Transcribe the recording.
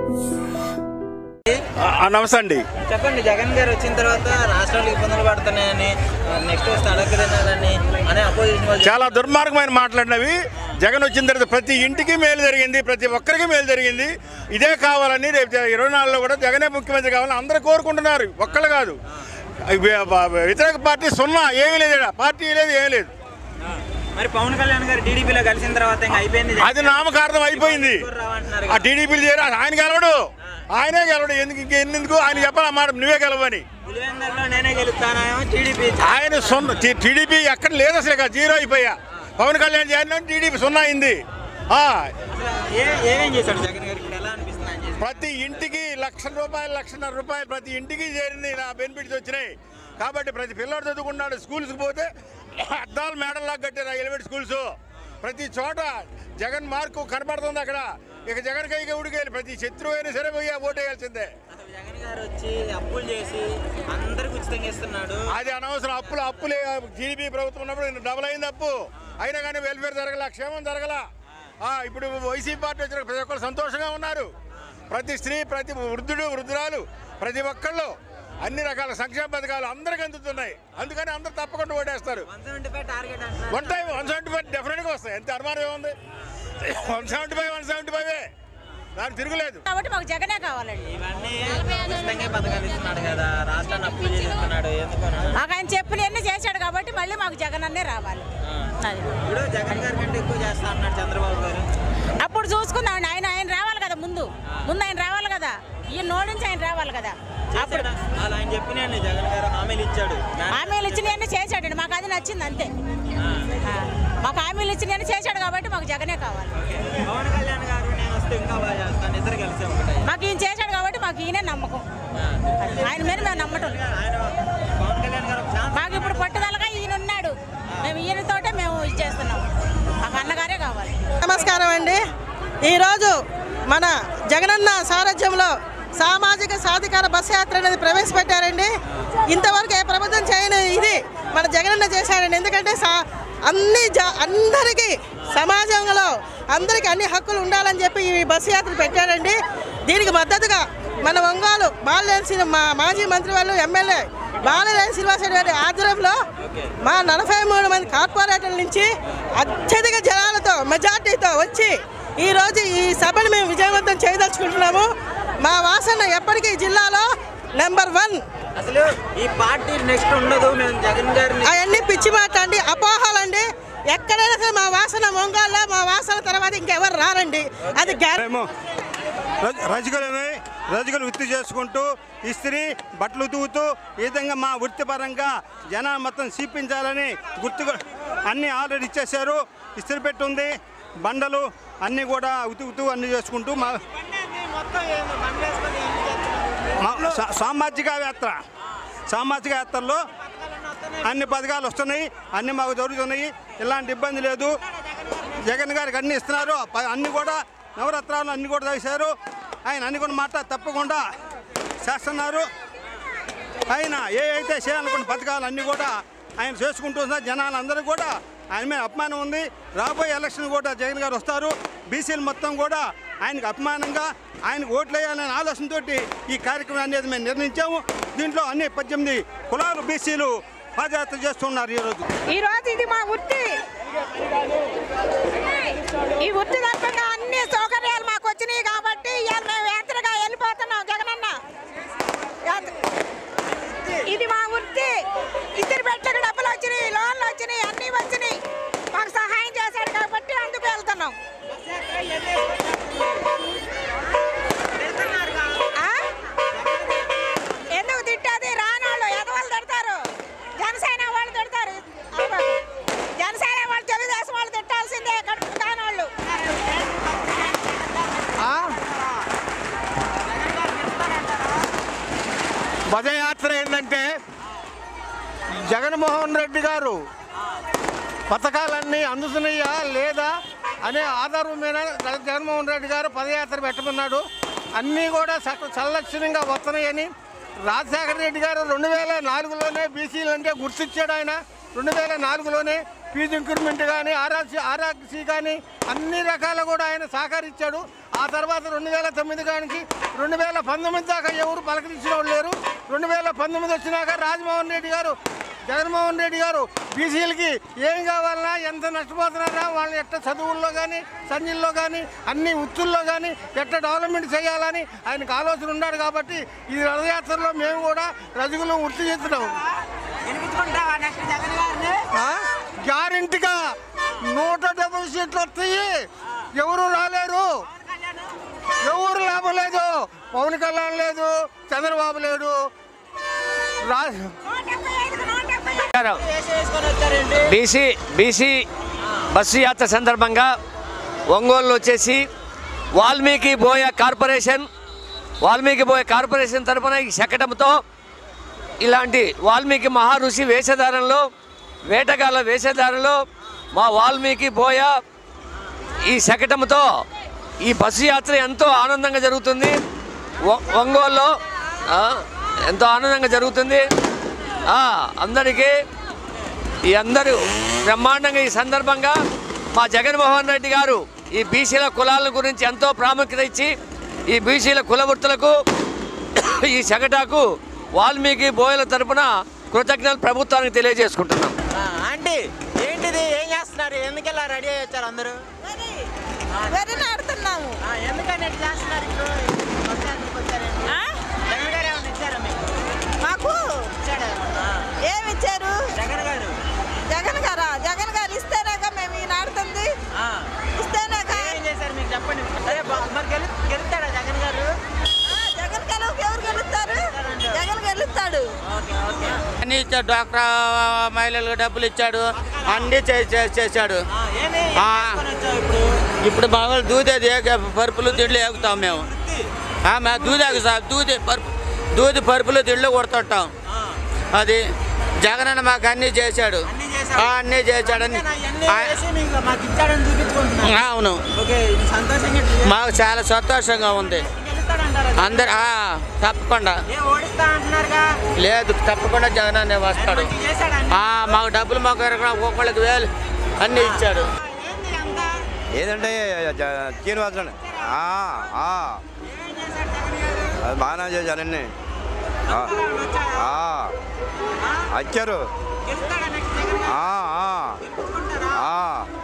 ఆ, నమస్తే అండి చెప్పండి జగన్ గారు వచ్చిన తర్వాత రాష్ట్రాలు ఇబ్బందులు పడుతున్నాయని నెక్స్ట్ వస్తే అడగ తినాలని అనే అపోజిషన్ వాళ్ళు చాలా దుర్మార్గమైన మాట్లాడినవి జగన్ వచ్చిన తర్వాత ప్రతి ఇంటికి మేలు జరిగింది ప్రతి ఒక్కరికి మేలు జరిగింది ఇదే కావాలని రేపు ఇరవై నాలుగులో కూడా జగనే ముఖ్యమంత్రి కావాలని అందరూ కోరుకుంటున్నారు ఒక్కళ్ళు కాదు వ్య- వ్య- వ్యతిరేక పార్టీ సున్నా ఏమీ లేదు ఈడ. పార్టీ లేదు ఏమీ లేదు మరి పవన్ కళ్యాణ్ గారు టీడీపీలో కలిసిన తర్వాత ఇంకా అయిపోయింది అది నామకార్థం అయిపోయింది రావంటున్నారు ఆ టీడీపీలు చేరు ఆయన గెలవడు ఆయనే గెలవడు ఎందుకు ఇంకెందుకు ఆయన చెప్పాలి ఆ మాట నువ్వే గెలవని పులివెందుల్లో నేనే గెలుస్తానేమో టీడీపీ ఆయన సొంత టీ- టీడీపీ ఎక్కడ లేదు అసలు ఇక జీరో అయిపోయా పవన్ కళ్యాణ్ చేరిన టీడీపీ సున్నా అయింది ఆ, ఏమేం చేశాడు జగన్ గారు ఇప్పుడు ఎలా అనిపిస్తుంది ఆయన చేసి ప్రతి ఇంటికి లక్ష రూపాయలు లక్షన్నర రూపాయలు ప్రతి ఇంటికి చేరింది నా బెనిఫిట్స్ వచ్చినాయి కాబట్టి ప్రతి పిల్లడు చదువుకున్నాడు స్కూల్స్కి పోతే అద్దాలు మేడల్లాగా కట్టారు ఎలిమెంట్ స్కూల్స్ ప్రతి చోట జగన్ మార్కు కనపడుతుంది అక్కడ ఇక జగన్ కైకి ఉడికేయాలి ప్రతి శత్రువు అయినా సరే పోయి ఓటేయాల్సిందే అసలు జగన్ గారు వచ్చి అప్పులు చేసి అందరికి ఉచితంగా ఇస్తున్నాడు అది అనవసరం అప్పులు అప్పులే టీడీపీ ప్రభుత్వం ఉన్నప్పుడు డబుల్ అయింది అప్పు అయినా కానీ వెల్ఫేర్ జరగల క్షేమం జరగల ఆ, ఇప్పుడు వైసీపీ పార్టీ వచ్చిన ప్రతి ఒక్కరు సంతోషంగా ఉన్నారు ప్రతి స్త్రీ ప్రతి వృద్ధుడు వృద్ధురాలు ప్రతి ఒక్కళ్ళు అన్ని రకాల సంక్షేమ పథకాలు అందరికి అందుతున్నాయి అందుకని అందరు తప్పకుండా ఓటేస్తారు వన్ సెవెంటీ ఫైవ్ టార్గెట్ అంటున్నారు one time one seventy five డెఫినెట్గా వస్తాయి ఎంత అనుమానం ఏముంది one seventy five one seventy five దానికి తిరుగులేదు కాబట్టి మాకు జగనే కావాలండి ఇవన్నీ ఉచితంగా పథకాలు ఇస్తున్నాడు కదా రాష్ట్రాన్ని అప్పులు చేస్తున్నాడు ఎందుకన్నా మాకు ఆయన చెప్పులు ఎన్ని చేశాడు కాబట్టి మళ్ళీ మాకు జగన్ అన్నే రావాలి అది ఇప్పుడు జగన్ గారి కంటే ఎక్కువ చేస్తా అన్నాడు చంద్రబాబు గారు అప్పుడు చూసుకుందాం ఆయన ఆయన రావాలి కదా ముందు ముందు ఆయన రావాలి కదా ఈ నోడించి ఆయన రావాలి కదా అప్పుడు చేశాడా? అలా ఆయన చెప్పినాడు జగన్ గారు హామీలు ఇచ్చాడు హామీలు ఇచ్చినవన్నీ చేశాడండి మాకు అది నచ్చింది అంతే ఆ, మాకు హామీలు ఇచ్చినవన్నీ చేశాడు కాబట్టి మాకు జగనే కావాలి పవన్ కళ్యాణ్ గారు నేను వస్తే ఇంకా బాగా చేస్తాను ఇద్దరు కలిసి ఒకటే మాకు ఈయన చేశాడు కాబట్టి మాకు ఈయనే నమ్మకం ఆయన మీద మేము నమ్మటం ఆయన పవన్ కళ్యాణ్ గారు ఒక ఛాన్స్ మాకు ఇప్పుడు పట్టుదలగా ఈయన ఉన్నాడు మేము ఈయనతోటే మేము ఇది చేస్తున్నాం మాకు అన్నగారే కావాలి నమస్కారం అండి ఈరోజు మన జగనన్న సారథ్యంలో సామాజిక సాధికార బస్ యాత్ర అనేది ప్రవేశపెట్టారండి ఇంతవరకు ఏ ప్రభుత్వం చేయని ఇది మన జగనన్న చేశారండి ఎందుకంటే సా అన్ని జ అందరికీ సమాజంలో అందరికీ అన్ని హక్కులు ఉండాలని చెప్పి ఈ బస్సు యాత్ర పెట్టారండి దీనికి మద్దతుగా మన ఒంగోలు బాలనేని శ్రీ మా మాజీ మంత్రి వాళ్ళు ఎమ్మెల్యే బాలనేని శ్రీనివాసరెడ్డి గారి ఆధ్వర్యంలో మా నలభై మూడు మంది కార్పొరేటర్ల నుంచి అత్యధిక జనాలతో మెజార్టీతో వచ్చి ఈరోజు ఈ సభను మేము విజయవంతం చేయదలుచుకుంటున్నాము మా వాసన ఎప్పటికీ ఈ జిల్లాలో నెంబర్ వన్ అసలు ఈ పార్టీ నెక్స్ట్ ఉండదు మేము జగన్ గారిని అవన్నీ పిచ్చి మాట్లాడి అపోహలండి ఎక్కడైనా సరే మా వాసన ఒంగోల్లో మా వాసన తర్వాత ఇంకెవరు రారండి అది గ్యారెంటీ మేము రజ- రజకులని రజకులు వృత్తి చేసుకుంటూ ఇస్త్రీ బట్టలు ఉతుకుతూ ఈ విధంగా మా వృత్తిపరంగా జనాలు మొత్తం చూపించాలని గుర్తు అన్నీ ఆల్రెడీ ఇచ్చేశారు ఇస్త్రీ పెట్టి ఉంది బండలు అన్నీ కూడా ఉతుకుతూ అన్నీ చేసుకుంటూ మా మా సా- సామాజిక యాత్ర సామాజిక యాత్రలో అన్ని పథకాలు వస్తున్నాయి అన్ని మాకు జరుగుతున్నాయి ఇలాంటి ఇబ్బంది లేదు జగన్ గారికి అన్ని ఇస్తున్నారు ప- అన్ని కూడా నవరత్నాలు అన్ని కూడా చేశారు ఆయన అన్ని కూడా మాట తప్పకుండా చేస్తున్నారు ఆయన ఏ అయితే చేయాలనుకున్న పథకాలు అన్నీ కూడా ఆయన చేసుకుంటూ ఉన్నారు జనాలందరూ కూడా ఆయన మీద అపమానం ఉంది రాబోయే ఎలక్షన్ కూడా జగన్ గారు వస్తారు బీసీలు మొత్తం కూడా ఆయనకు అపమానంగా ఆయనకు ఓట్లు వేయాలనే ఆలోచనతోటి ఈ కార్యక్రమం అనేది మేము నిర్ణయించాము దీంట్లో అన్ని పద్దెనిమిది కులాలు బీసీలు పాదయాత్ర చేస్తున్నారు ఈరోజు ఈ రోజు ఇది మా వృత్తి ఈ వృత్తి తప్పగా అన్ని సౌకర్యాలు మాకు వచ్చినాయి కాబట్టి ఇవాళ మేము యాత్రగా వెళ్ళిపోతున్నాం జగనన్న యాత్ర- ఇది మా వృత్తి ఇద్దరు పెట్టకు డబ్బులు వచ్చినాయి లోన్లు వచ్చినాయి అన్నీ వచ్చినాయి మాకు సహాయం చేశాడు కాబట్టి అందుకు వెళ్తున్నాం ఆ? ఎందుకు తిట్టేది రానోళ్ళు ఎదవాళ్ళు తిడతారు జనసేన వాళ్ళు తిడతారు అవ్వకు. జనసేన వాళ్ళు తెలుగుదేశం వాళ్ళు తిట్టాల్సిందే కడుపు కానోళ్ళు పదయాత్ర ఏంటంటే జగన్మోహన్ రెడ్డి గారు పథకాలన్నీ అందుతున్నాయా లేదా అనే ఆధారం మీద జగ- జగన్మోహన్ రెడ్డి గారు పదయాత్ర పెట్టమన్నాడు అన్నీ కూడా సక సంలక్షణంగా వస్తున్నాయని రాజశేఖర రెడ్డి గారు రెండు వేల నాలుగులోనే బీసీలు అంటే గుర్తించాడు ఆయన రెండు వేల నాలుగులోనే ఫీజు ఇంక్రిమెంట్ కానీ ఆర్ఆర్సీ ఆర్ఆర్సీ కానీ అన్ని రకాల కూడా ఆయన సహకరించాడు ఆ తర్వాత రెండు వేల తొమ్మిది కానికి రెండు వేల పంతొమ్మిది దాకా ఎవరు పలకరించిన వాళ్ళు లేరు రెండు వేల పంతొమ్మిది వచ్చినాక రాజమోహన్ రెడ్డి గారు జగన్మోహన్ రెడ్డి గారు బీసీలకి ఏం కావాలన్నా ఎంత నష్టపోతున్నారా వాళ్ళని ఎట్ట చదువుల్లో కానీ సంజీల్లో కానీ అన్ని వృత్తుల్లో కానీ ఎట్ట డెవలప్మెంట్ చేయాలని ఆయనకు ఆలోచన ఉన్నాడు కాబట్టి ఈ రథయాత్రలో మేము కూడా రజకులు వృత్తి చేస్తున్నాం గ్యారెంటీగా నూట డెబ్బై సీట్లు వస్తాయి ఎవరు రాలేరు ఎవరు లాభం లేదు పవన్ కళ్యాణ్ లేదు చంద్రబాబు లేడు రా బీసీ బీసీ బస్సు యాత్ర సందర్భంగా ఒంగోలు వచ్చేసి వాల్మీకి బోయ కార్పొరేషన్ వాల్మీకి బోయ కార్పొరేషన్ తరపున ఈ శకటంతో ఇలాంటి వాల్మీకి మహారుషి వేషధారంలో వేటగాళ్ళ వేషధారంలో మా వాల్మీకి బోయ ఈ శకటంతో ఈ బస్సు యాత్ర ఎంతో ఆనందంగా జరుగుతుంది ఒ- ఒంగోలులో ఆ, ఎంతో ఆనందంగా జరుగుతుంది ఆ, అందరికీ ఈ అందరూ బ్రహ్మాండంగా ఈ సందర్భంగా మా జగన్మోహన్ రెడ్డి గారు ఈ బీసీల కులాల గురించి ఎంతో ప్రాముఖ్యత ఇచ్చి ఈ బీసీల కుల వృత్తులకు ఈ శగటాకు వాల్మీకి బోయల తరపున కృతజ్ఞతలు ప్రభుత్వానికి తెలియజేసుకుంటున్నాం ఆ, ఆంటీ ఏంటిది ఏం చేస్తున్నారు ఎందుకు ఇలా రెడీ అయ్యి వచ్చారు అందరూ వెర్రి ఆడుతున్నాము ఆ, ఎందుకని ఇట్లా చేస్తున్నారు ఇప్పుడు వచ్చారు, వచ్చారేంటి? జగన్ గారు ఏమన్నా ఇచ్చారా మీకు మాకు ఇచ్చాడా ఏమన్నా? ఏమి ఇచ్చారు జగన్ గారు జగన్ గారా జగన్ గారు ఇస్తేనేగా మేము ఈయన ఆడుతుంది ఆ, ఇస్తేనేగా ఏం చేశారు మీకు చెప్పండి అదే బా- మరి గెలు గెలుస్తాడా జగన్ గారు ఆ, జగన్ గెలవు ఎవరు గెలుస్తారు జగన్ గెలుస్తాడు ఓకే ఓకే అన్ని ఇచ్చాడు డాక్టర్ మహిళలకు డబ్బులు ఇచ్చాడు అన్ని చే- చే- చేశాడు ఆ, ఏమి ఆ. తీసుకొని వచ్చావు ఇప్పుడు ఇప్పుడు మామూలు దూదేది ఏగ పరుపులు తిండ్లు ఏగుతాం మేము ఆ, మేము దూదేకు సార్ దూది పరుపు దూది పరుపులు తిండ్లు కొడుతుంటాం అది జగనన్న మాకు అన్ని చేశాడు అన్ని చేశాడు. ఆ, అన్ని చేశాడని అంతేనా? ఇవన్నీ ఆ, చేసి మీకు మాకు ఇచ్చాడని చూపించుకుంటున్నాను అవును ఓకే ఇది సంతోషంగా మాకు చాలా సంతోషంగా ఉంది గెలుస్తాడంటారా అందరు ఆ, తప్పకుండా ఏ ఓడిస్తా అంటున్నారుగా లేదు తప్పకుండా జగనన్న వస్తాడు మంచిగా చేశాడండి ఆ, మాకు డబ్బులు మాకు ఒక్కొక్కళ్ళకి వేలు అన్ని ఇచ్చాడు ఏంది అంతా ఏదంటే శ్రీనివాసులు ఏం చేశాడు జగన్ గారు అది బాగానే చేశారండి వచ్చాడా? ఆ? వచ్చారు గెలుస్తాడా నెక్స్ట్ జగన్ గారు ఆ, ఆ, గెలుచుకుంటారా ఆ.